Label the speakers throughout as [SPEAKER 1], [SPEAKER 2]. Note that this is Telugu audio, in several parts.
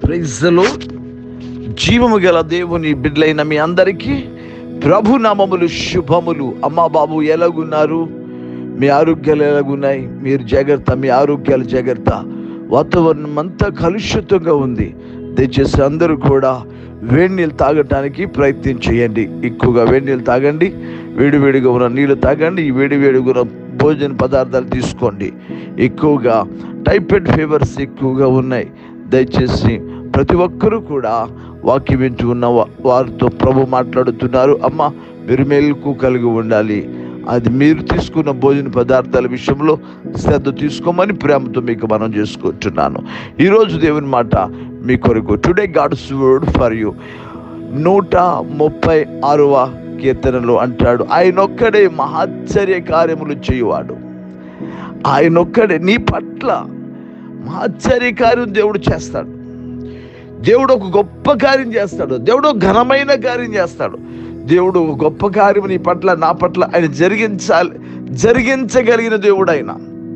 [SPEAKER 1] ప్రైజ్లో జీవము గల దేవుని బిడ్డలైన మీ అందరికీ ప్రభు నామములు శుభములు అమ్మా బాబు ఎలాగున్నారు మీ ఆరోగ్యాలు ఎలాగున్నాయి మీరు జాగ్రత్త మీ ఆరోగ్యాలు జాగ్రత్త వాతావరణం అంతా కలుషితంగా ఉంది దయచేసి అందరూ కూడా వేడి నీళ్ళు తాగటానికి ప్రయత్నం చేయండి ఎక్కువగా వేడి నీళ్ళు తాగండి వేడి వేడిగా ఉన్న నీళ్ళు తాగండి ఈ వేడి వేడిగా ఉన్న భోజన పదార్థాలు తీసుకోండి ఎక్కువగా టైఫాయిడ్ ఫీవర్స్ ఎక్కువగా ఉన్నాయి దయచేసి ప్రతి ఒక్కరూ కూడా వాక్యం వింటున్న వా- వారితో ప్రభు మాట్లాడుతున్నారు అమ్మ మీరు మేలుకు కలిగి ఉండాలి అది మీరు తీసుకున్న భోజన పదార్థాల విషయంలో శ్రద్ధ తీసుకోమని ప్రేమతో మీకు మనం చేసుకుంటున్నాను ఈరోజు దేవుని మాట మీ కొరకు today God's word for you నూట ముప్పై ఆరవ కీర్తనలో అంటాడు ఆయనొక్కడే మహాశ్చర్య కార్యములు చేయువాడు ఆయనొక్కడే నీ పట్ల మహాశ్చర్య కార్యం దేవుడు చేస్తాడు దేవుడు ఒక గొప్ప కార్యం చేస్తాడు దేవుడు ఒక ఘనమైన కార్యం చేస్తాడు దేవుడు ఒక గొప్ప కార్యం నీ పట్ల నా పట్ల ఆయన జరిగించాలి జరిగించగలిగిన దేవుడు ఆయన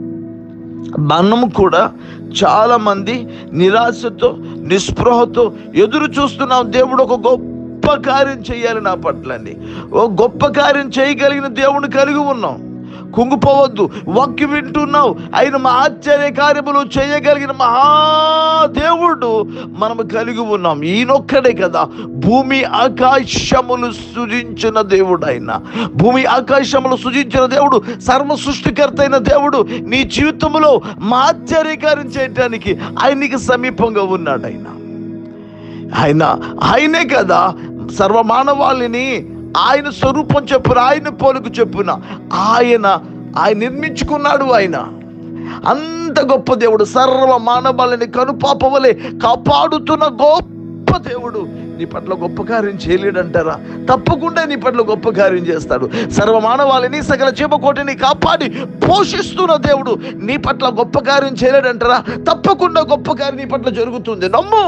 [SPEAKER 1] మనం కూడా చాలా మంది నిరాశతో నిస్పృహతో ఎదురు చూస్తున్నాం దేవుడు ఒక గొప్ప కార్యం చేయాలి నా పట్ల అండి ఓ గొప్ప కార్యం చేయగలిగిన దేవుని కలిగి ఉన్నాం కుంగిపోవద్దు వాక్యం వింటున్నావు ఆయన మా ఆశ్చర్య కార్యములు చేయగలిగిన మహాదేవుడు మనము కలిగి ఉన్నాం ఈయనొక్కడే కదా భూమి ఆకాశములు సృజించిన దేవుడు ఆయన భూమి ఆకాశములు సృజించిన దేవుడు సర్వ సృష్టికర్త అయిన దేవుడు నీ జీవితంలో మా ఆశ్చర్య కార్యం చేయటానికి ఆయనకి సమీపంగా ఉన్నాడు ఆయన ఆయన ఆయనే కదా సర్వమానవాళిని ఆయన స్వరూపం చెప్పున ఆయన పోలుకు చెప్పున ఆయన ఆయన నిర్మించుకున్నాడు ఆయన అంత గొప్ప దేవుడు సర్వ మానవాళిని కనుపాపవలే కాపాడుతున్న గొప్ప దేవుడు నీ పట్ల గొప్ప కార్యం చేయలేడంటారా తప్పకుండా నీ పట్ల గొప్ప కార్యం చేస్తాడు సర్వ మానవాళిని సకల జీవకోటిని కాపాడి పోషిస్తున్న దేవుడు నీ పట్ల గొప్ప కార్యం చేయలేడంటారా తప్పకుండా గొప్ప కార్యం నీ పట్ల జరుగుతుంది నమ్ము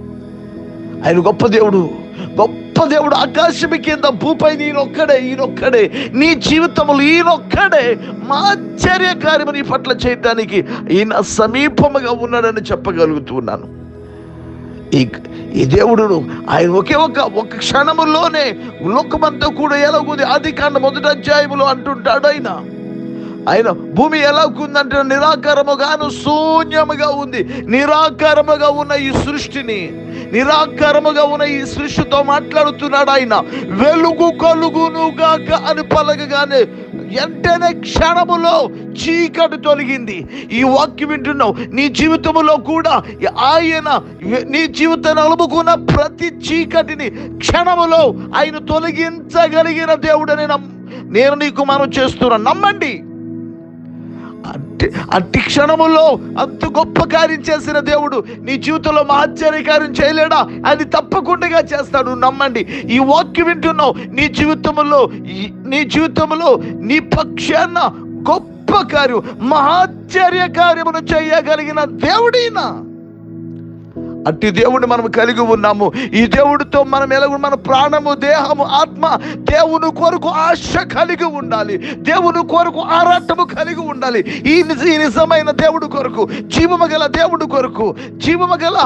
[SPEAKER 1] ఆయన గొప్ప దేవుడు గొప్ప దేవుడు ఆకాశమి కింద భూపై ఈయనొక్కడే ఈయనొక్కడే నీ జీవితంలో ఈయనొక్కడే మా ఆశ్చర్య కార్యము నీ పట్ల చేయటానికి ఈయన సమీపముగా ఉన్నాడని చెప్పగలుగుతున్నాను ఈ ఈ దేవుడు ఆయన ఒకే ఒక ఒక క్షణములోనే లోకమంతా కూడా ఎలాగుంది ఆది కాండ మొదటి అధ్యాయములో అంటుంటాడు ఆయన ఆయన భూమి ఎలా ఉందంటే నిరాకారముగాను శూన్యముగా ఉంది నిరాకారముగా ఉన్న ఈ సృష్టిని నిరాకారముగా ఉన్న ఈ సృష్టితో మాట్లాడుతున్నాడు ఆయన వెలుగు కలుగును గాక అని పలకగానే వెంటనే క్షణములో చీకటి తొలగింది ఈ వాక్యం వింటున్నావు నీ జీవితములో కూడా ఆయన నీ జీవితాన్ని అలుముకున్న ప్రతి చీకటిని క్షణములో ఆయన తొలగించగలిగిన దేవుడని నమ్ నేను నీకు మనం చేస్తున్నాను నమ్మండి అట్టి అట్టి క్షణములో అంత గొప్ప కార్యం చేసిన దేవుడు నీ జీవితంలో మా ఆశ్చర్య కార్యం చేయలేడా అది తప్పకుండా చేస్తాడు నమ్మండి ఈ వాక్యం వింటున్నావు నీ జీవితంలో ఈ- నీ జీవితంలో నీ పక్షాన గొప్ప కార్యం మహాశ్చర్య కార్యమును చేయగలిగిన దేవుడినా అట్టి దేవుడిని మనం కలిగి ఉన్నాము ఈ దేవుడితో మనం ఎలాగ మన ప్రాణము దేహము ఆత్మ దేవుని కొరకు ఆశ కలిగి ఉండాలి దేవుని కొరకు ఆరాటము కలిగి ఉండాలి ఈ నిజ ఈ నిజమైన దేవుడి కొరకు జీవము గల దేవుడి కొరకు జీవము గల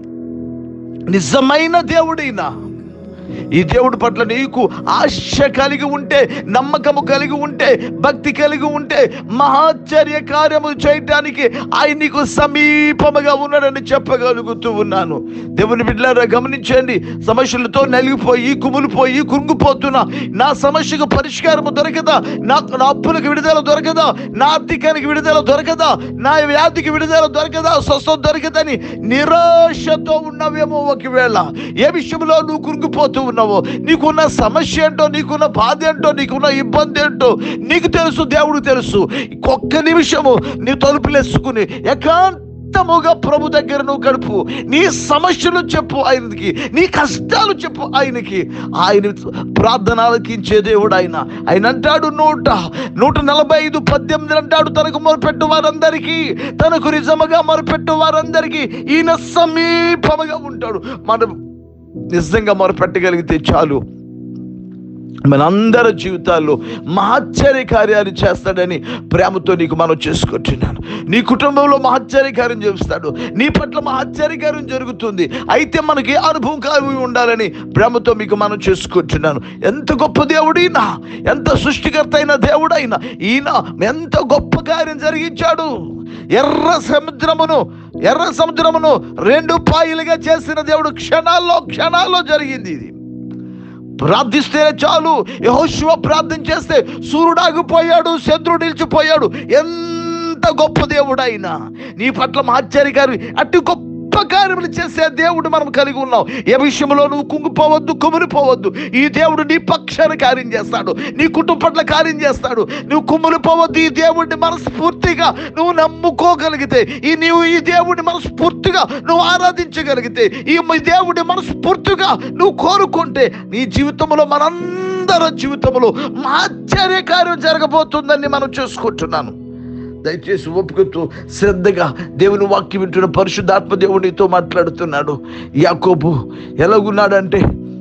[SPEAKER 1] నిజమైన దేవుడినా ఈ దేవుడి పట్ల నీకు ఆశ కలిగి ఉంటే నమ్మకము కలిగి ఉంటే భక్తి కలిగి ఉంటే మహాచర్య కార్యము చేయటానికి ఆయన నీకు సమీపముగా ఉన్నాడని చెప్పగలుగుతూ ఉన్నాను దేవుని బిడ్డలారా గమనించండి సమస్యలతో నలిగిపోయి కుమిలిపోయి కుంగిపోతున్నా నా సమస్యకు పరిష్కారము దొరకదా నా నా అప్పులకు విడుదల దొరకదా నా ఆర్థికానికి విడుదల దొరకదా నా వ్యాధికి విడుదల దొరకదా స్వస్థత దొరకదని నిరాశతో ఉన్నవేమో ఒకవేళ ఏ విషయంలో నువ్వు కురుకుపోతూ ఉన్నావో నీకున్న సమస్య ఏంటో నీకున్న బాధ ఏంటో నీకున్న ఇబ్బంది ఏంటో నీకు తెలుసు దేవుడు తెలుసు ఒక్క నిమిషము నీ తలుపులేసుకుని ఏకాంతముగా ప్రభు దగ్గర నువ్వు గడుపు నీ సమస్యలు చెప్పు ఆయనకి నీ కష్టాలు చెప్పు ఆయనకి ఆయన ప్రార్థన ఆలకించే దేవుడు ఆయన ఆయన అంటాడు నూట నూట నలభై ఐదు పద్దెనిమిది అంటాడు తనకు మొరపెట్టు వారందరికీ తనకు నిజముగా మొరపెట్టు వారందరికీ ఈయన సమీపముగా ఉంటాడు మనం నిజంగా మొరపెట్టగలిగితే చాలు మనందరి జీవితాల్లో మహచ్చర్య కార్యాలు చేస్తాడని ప్రేమతో నీకు మనం చేసుకుంటున్నాను నీ కుటుంబంలో మహచ్చర్య కార్యం చేస్తాడు నీ పట్ల మహచ్చర్య కార్యం జరుగుతుంది అయితే మనకి అనుభవం కలిగి ఉండాలని ప్రేమతో మీకు మనం చేసుకుంటున్నాను ఎంత గొప్ప దేవుడైనా ఎంత సృష్టికర్త అయిన దేవుడైనా ఈయన ఎంత గొప్ప కార్యం జరిగించాడు ఎర్ర సముద్రమును ఎర్ర సముద్రమును రెండు పాయలుగా చేసిన దేవుడు క్షణాల్లో క్షణాల్లో జరిగింది ఇది ప్రార్థిస్తే చాలు యహోశివ ప్రార్థన చేస్తే సూర్యుడు ఆగిపోయాడు శత్రుడు నిలిచిపోయాడు ఎంత గొప్ప దేవుడైనా నీ పట్ల ఆశ్చర్యకారి అట్టి గొప్ప కార్యములు చేసే దేవుడు మనం కలిగి ఉన్నాం ఏ విషయంలో నువ్వు కుంగిపోవద్దు కుమిలిపోవద్దు ఈ దేవుడు నీ పక్షాన కార్యం చేస్తాడు నీ కుటుంబం పట్ల కార్యం చేస్తాడు నువ్వు కుమిలిపోవద్దు ఈ దేవుడిని మనస్ఫూర్తిగా నువ్వు నమ్ముకోగలిగితే ఈ నీవు ఈ దేవుడిని మనస్ఫూర్తిగా నువ్వు ఆరాధించగలిగితే ఈ దేవుడిని మనస్ఫూర్తిగా నువ్వు కోరుకుంటే నీ జీవితంలో మనందరి జీవితంలో ఆశ్చర్య కార్యం జరగబోతుందని మనం చూసుకుంటున్నాను దయచేసి ఓపికతో శ్రద్ధగా దేవుని వాక్యం వింటున్న పరిశుద్ధాత్మ దేవుడు నీతో మాట్లాడుతున్నాడు యాకోబు ఎలాగున్నాడంటే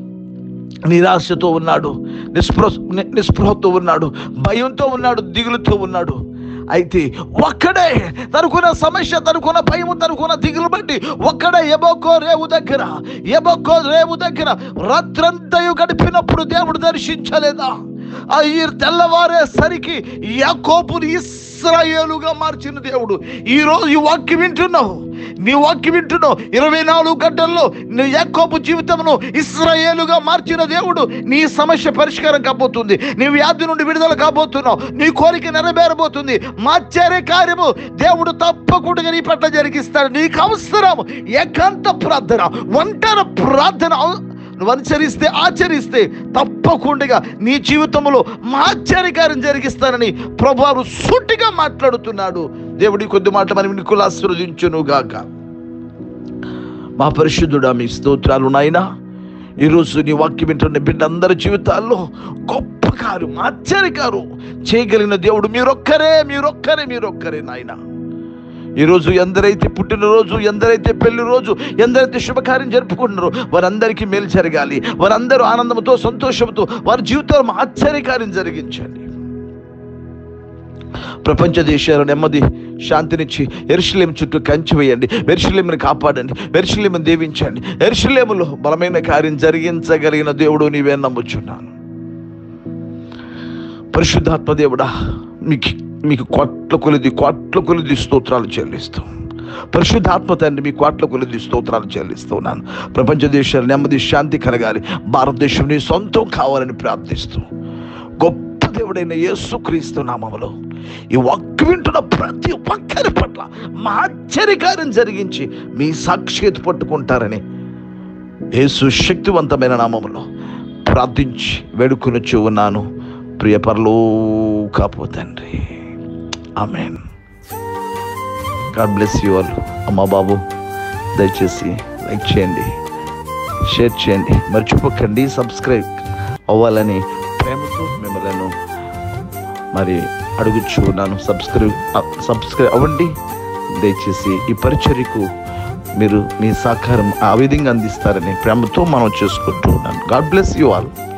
[SPEAKER 1] నిరాశతో ఉన్నాడు నిస్పృహ ని- నిస్పృహతో ఉన్నాడు భయంతో ఉన్నాడు దిగులుతో ఉన్నాడు అయితే ఒక్కడే తనకున్న సమస్య తనకున్న భయము తనకున్న దిగులు బట్టి ఒక్కడే ఎబోకో రేవు దగ్గర ఎబోకో రేవు దగ్గర రాత్రంతయు గడిపినప్పుడు దేవుడు దర్శించలేదా ఆ ఈ తెల్లవారేసరికి యాకోబుని ఇస్రాయేలుగా మార్చిన దేవుడు ఈ రోజు ఈ వాక్యం వింటున్నావు నీ వాక్యం వింటున్నావు ఇరవై నాలుగు గంటల్లో నీ యాకోబు జీవితమును ఇస్రాయేలుగా మార్చిన దేవుడు నీ సమస్య పరిష్కారం కాబోతుంది నీ వ్యాధి నుండి విడుదల కాబోతున్నావు నీ కోరిక నెరవేరబోతుంది మార్చారే కార్యము దేవుడు తప్పకుండా నీ పట్ల జరిగిస్తాడు నీకు అవసరం ఏకాంత ప్రార్థన ఒంటరి ప్రార్థన అవ- నువ్వు అనుసరిస్తే ఆచరిస్తే తప్పకుండా నీ జీవితంలో ఆశ్చర్యకార్యం జరిగిస్తానని ప్రభువారు సూటిగా మాట్లాడుతున్నాడు దేవుడి కొద్ది మాట మనం నీకులు ఆశీర్వదించును గాక మా పరిశుద్ధుడా మీ స్తోత్రాలు నాయనా ఈరోజు నీ వాక్యం వింటున్న బిడ్డందరి జీవితాల్లో గొప్ప కారు ఆశ్చర్యకారు చేయగలిగిన దేవుడు మీరొక్కరే మీరొక్కరే మీరొక్కరే నాయనా ఈరోజు ఎందరైతే పుట్టినరోజు ఎందరైతే పెళ్లి రోజు ఎందరైతే శుభకార్యం జరుపుకుంటున్నారో వారందరికీ మేలు జరగాలి వారందరూ ఆనందంతో సంతోషంతో వారి జీవితంలో ఆశ్చర్యకార్యం జరిగించండి ప్రపంచ దేశాలు నెమ్మది శాంతినిచ్చి ఎరుషలేం చుట్టూ కంచి వేయండి ఎరుషలేముని కాపాడండి ఎరుషలేముని దీవించండి ఎరుషలేములో బలమైన కార్యం జరిగించగలిగిన దేవుడు నీవే నమ్ముచున్నాను పరిశుద్ధాత్మ దేవుడా మీకు మీకు కోట్ల కొలిది కోట్ల కొలిది స్తోత్రాలు చెల్లిస్తూ పరిశుద్ధాత్మ తండ్రి మీ కోట్ల కొలిది స్తోత్రాలు చెల్లిస్తూ ఉన్నాను ప్రపంచ దేశాలు నెమ్మది శాంతి కలగాలి భారతదేశం నీ సొంతం కావాలని ప్రార్థిస్తూ గొప్ప దేవుడైన యేసుక్రీస్తు నామములో ఈ ఒక్క వింటున్న ప్రతి ఒక్కరి పట్ల మా ఆశ్చర్యకార్యం జరిగించి మీ సాక్షిత పట్టుకుంటారని యేసు శక్తివంతమైన నామములో ప్రార్థించి వేడుకొనొచ్చి ఉన్నాను ప్రియ పరలోకాపు తండ్రి amen God bless you all అమ్మా బాబు దయచేసి లైక్ చేయండి షేర్ చేయండి మర్చిపోకండి సబ్స్క్రైబ్ అవ్వాలని ప్రేమతో మిమ్మల్ని మరి అడుగుచు ఉన్నాను సబ్స్క్రైబ్ సబ్స్క్రైబ్ అవ్వండి దయచేసి ఈ పరిచర్యకు మీరు మీ సహకారం ఆ విధంగా అందిస్తారని ప్రేమతో మనం చేసుకుంటూ ఉన్నాను గాడ్ బ్లెస్ యూ ఆల్